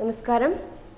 നമസ്കാരം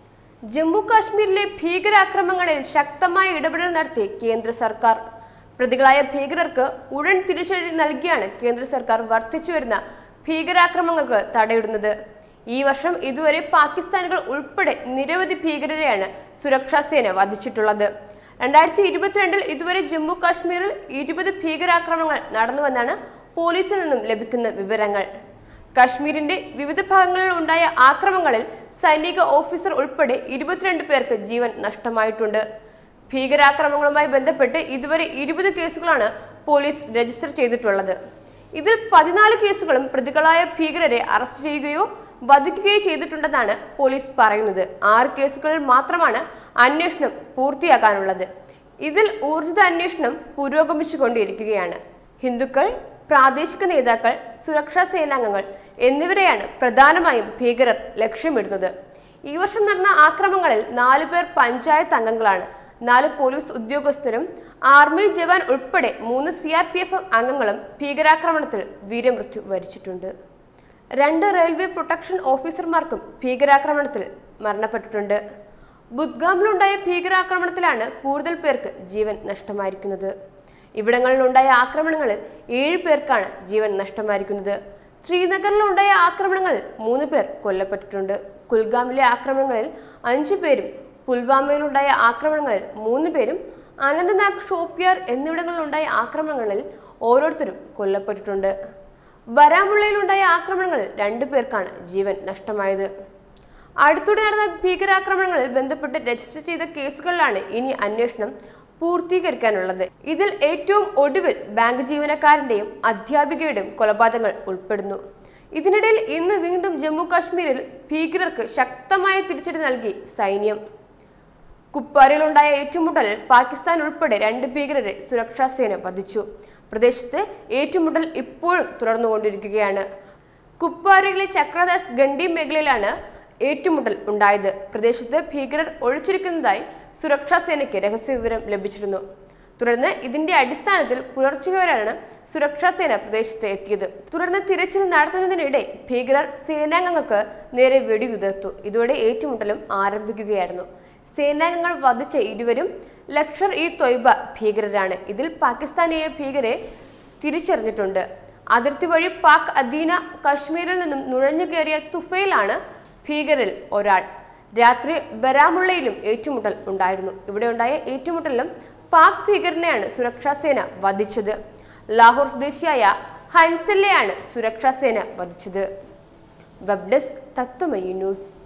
ജമ്മു കാശ്മീരിലെ ഭീകരാക്രമണങ്ങളിൽ ശക്തമായ ഇടപെടൽ നടത്തി കേന്ദ്ര സർക്കാർ പ്രതികളായ ഭീകരർക്ക് ഉടൻ തിരിച്ചടി നൽകിയാണ് കേന്ദ്ര സർക്കാർ വർദ്ധിച്ചുവരുന്ന ഭീകരാക്രമണങ്ങൾക്ക് തടയിടുന്നത് ഈ വർഷം ഇതുവരെ പാകിസ്ഥാനികൾ ഉൾപ്പെടെ നിരവധി ഭീകരരെയാണ് സുരക്ഷാ സേന വധിച്ചിട്ടുള്ളത് രണ്ടായിരത്തി ഇരുപത്തിരണ്ടിൽ ഇതുവരെ ജമ്മു കാശ്മീരിൽ ഇരുപത് ഭീകരാക്രമണങ്ങൾ നടന്നുവെന്നാണ് പോലീസിൽ നിന്നും ലഭിക്കുന്ന വിവരങ്ങൾ കശ്മീരിന്റെ വിവിധ ഭാഗങ്ങളിൽ ഉണ്ടായ ആക്രമണങ്ങളിൽ സൈനിക ഓഫീസർ ഉൾപ്പെടെ ഇരുപത്തിരണ്ട് പേർക്ക് ജീവൻ നഷ്ടമായിട്ടുണ്ട് ഭീകരാക്രമണങ്ങളുമായി ബന്ധപ്പെട്ട് ഇതുവരെ ഇരുപത് കേസുകളാണ് പോലീസ് രജിസ്റ്റർ ചെയ്തിട്ടുള്ളത് ഇതിൽ പതിനാല് കേസുകളും പ്രതികളായ ഭീകരരെ അറസ്റ്റ് ചെയ്യുകയോ വധിക്കുകയോ ചെയ്തിട്ടുണ്ടെന്നാണ് പോലീസ് പറയുന്നത് ആറ് കേസുകളിൽ മാത്രമാണ് അന്വേഷണം പൂർത്തിയാക്കാനുള്ളത് ഇതിൽ ഊർജിത അന്വേഷണം പുരോഗമിച്ചുകൊണ്ടിരിക്കുകയാണ് ഹിന്ദുക്കൾ പ്രാദേശിക നേതാക്കൾ സുരക്ഷാ സേനാംഗങ്ങൾ എന്നിവരെയാണ് പ്രധാനമായും ഭീകരർ ലക്ഷ്യമിടുന്നത് ഈ വർഷം നടന്ന ആക്രമണങ്ങളിൽ നാലു പേർ പഞ്ചായത്ത് അംഗങ്ങളാണ് നാല് പോലീസ് ഉദ്യോഗസ്ഥരും ആർമി ജവാൻ ഉൾപ്പെടെ മൂന്ന് സി ആർ പി എഫ് അംഗങ്ങളും ഭീകരാക്രമണത്തിൽ വീരമൃത്യു വരിച്ചിട്ടുണ്ട് രണ്ട് റെയിൽവേ പ്രൊട്ടക്ഷൻ ഓഫീസർമാർക്കും ഭീകരാക്രമണത്തിൽ മരണപ്പെട്ടിട്ടുണ്ട് ബുദ്ഗാമിലുണ്ടായ ഭീകരാക്രമണത്തിലാണ് കൂടുതൽ പേർക്ക് ജീവൻ നഷ്ടമായിരിക്കുന്നത് ഇവിടങ്ങളിലുണ്ടായ ആക്രമണങ്ങളിൽ ഏഴ് പേർക്കാണ് ജീവൻ നഷ്ടമായിരിക്കുന്നത് ശ്രീനഗറിലുണ്ടായ ആക്രമണങ്ങളിൽ മൂന്ന് പേർ കൊല്ലപ്പെട്ടിട്ടുണ്ട് കുൽഗാമിലെ ആക്രമണങ്ങളിൽ അഞ്ചു പേരും പുൽവാമയിലുണ്ടായ ആക്രമണങ്ങളിൽ മൂന്ന് പേരും അനന്തനാഗ് ഷോപ്പിയാർ എന്നിവിടങ്ങളിലുണ്ടായ ആക്രമണങ്ങളിൽ ഓരോരുത്തരും കൊല്ലപ്പെട്ടിട്ടുണ്ട് ബരാമുള്ളയിലുണ്ടായ ആക്രമണങ്ങളിൽ രണ്ടു പേർക്കാണ് ജീവൻ നഷ്ടമായത് അടുത്തിടെ നടന്ന ഭീകരാക്രമണങ്ങളിൽ ബന്ധപ്പെട്ട് രജിസ്റ്റർ ചെയ്ത കേസുകളിലാണ് ഇനി അന്വേഷണം പൂർത്തീകരിക്കാനുള്ളത് ഇതിൽ ഏറ്റവും ഒടുവിൽ ബാങ്ക് ജീവനക്കാരന്റെയും അധ്യാപികയുടെയും കൊലപാതകങ്ങൾ ഉൾപ്പെടുന്നു ഇതിനിടയിൽ ഇന്ന് വീണ്ടും ജമ്മു കാശ്മീരിൽ ഭീകരർക്ക് ശക്തമായ തിരിച്ചടി നൽകി സൈന്യം കുപ്വാരയിലുണ്ടായ ഏറ്റുമുട്ടലിൽ പാകിസ്ഥാൻ ഉൾപ്പെടെ രണ്ട് ഭീകരരെ സുരക്ഷാ സേന വധിച്ചു പ്രദേശത്ത് ഏറ്റുമുട്ടൽ ഇപ്പോഴും തുടർന്നുകൊണ്ടിരിക്കുകയാണ് കുപ്വാരയിലെ ചക്രദാസ് ഗണ്ഡി മേഖലയിലാണ് ഏറ്റുമുട്ടൽ ഉണ്ടായത് പ്രദേശത്ത് ഭീകരർ ഒളിച്ചിരിക്കുന്നതായി സുരക്ഷാ സേനയ്ക്ക് രഹസ്യവിവരം ലഭിച്ചിരുന്നു തുടർന്ന് ഇതിന്റെ അടിസ്ഥാനത്തിൽ പുലർച്ചെയോരാണ് സുരക്ഷാ സേന പ്രദേശത്ത് എത്തിയത് തുടർന്ന് തിരച്ചിൽ നടത്തുന്നതിനിടെ ഭീകരർ സേനാംഗങ്ങൾക്ക് നേരെ വെടിയുതിർത്തു ഇതോടെ ഏറ്റുമുട്ടലും ആരംഭിക്കുകയായിരുന്നു സേനാംഗങ്ങൾ വധിച്ച ഇരുവരും ലക്ഷർ ഇ തൊയ്ബ ഭീകരരാണ് ഇതിൽ പാകിസ്ഥാനിയെ ഭീകരെ തിരിച്ചറിഞ്ഞിട്ടുണ്ട് അതിർത്തി വഴി പാക് അധീന കശ്മീരിൽ നിന്നും നുഴഞ്ഞു കയറിയ തുഫയിലാണ് ഭീകരിൽ ഒരാൾ രാത്രി ബരാമുള്ളയിലും ഏറ്റുമുട്ടൽ ഉണ്ടായിരുന്നു ഇവിടെ ഉണ്ടായ ഏറ്റുമുട്ടലിലും പാക് ഭീകരനെയാണ് സുരക്ഷാ സേന വധിച്ചത് ലാഹോർ സ്വദേശിയായ ഹൻസലിനെയാണ് സുരക്ഷാ സേന വധിച്ചത് വെബ് ഡെസ്ക് തത്വമയി ന്യൂസ്